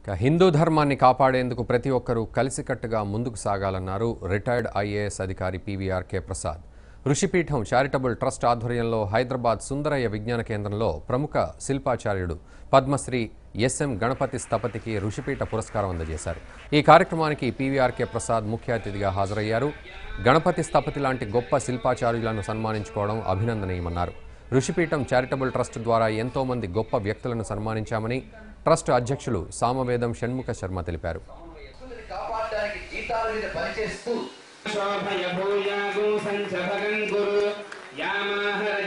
ఇక హిందూ ధర్మాన్ని కాపాడేందుకు ప్రతి ఒక్కరూ కలిసికట్టుగా ముందుకు సాగాలన్నారు రిటైర్డ్ ఐఏఎస్ అధికారి PVRK Prasad Rishipeetham charitable trust ఆధ్వర్యంలో హైదరాబాద్ సుందరయ్య విజ్ఞాన కేంద్రంలో ప్రముఖ శిల్పాచార్యుడు పద్మశ్రీ ఎస్ఎం గణపతి స్థపతికి ఋషిపీఠ పురస్కారం అందజేశారు ఈ కార్యక్రమానికి పీవీఆర్కే ప్రసాద్ ముఖ్య అతిథిగా హాజరయ్యారు గణపతి స్థపతి లాంటి గొప్ప శిల్పాచార్యులను సన్మానించుకోవడం అభినందనీయమన్నారు ఋషిపీఠం చారిటబుల్ ట్రస్ట్ ద్వారా ఎంతో మంది గొప్ప వ్యక్తులను సన్మానించామని ట్రస్ట్ అధ్యక్షులు సామవేదం షణ్ముఖ శర్మ తెలిపారు భక్తులని కాపాడడానికి జీతాల మీద పనిచేస్తూ శోభయ భూయాగో సంచ భగం గురు యామాహర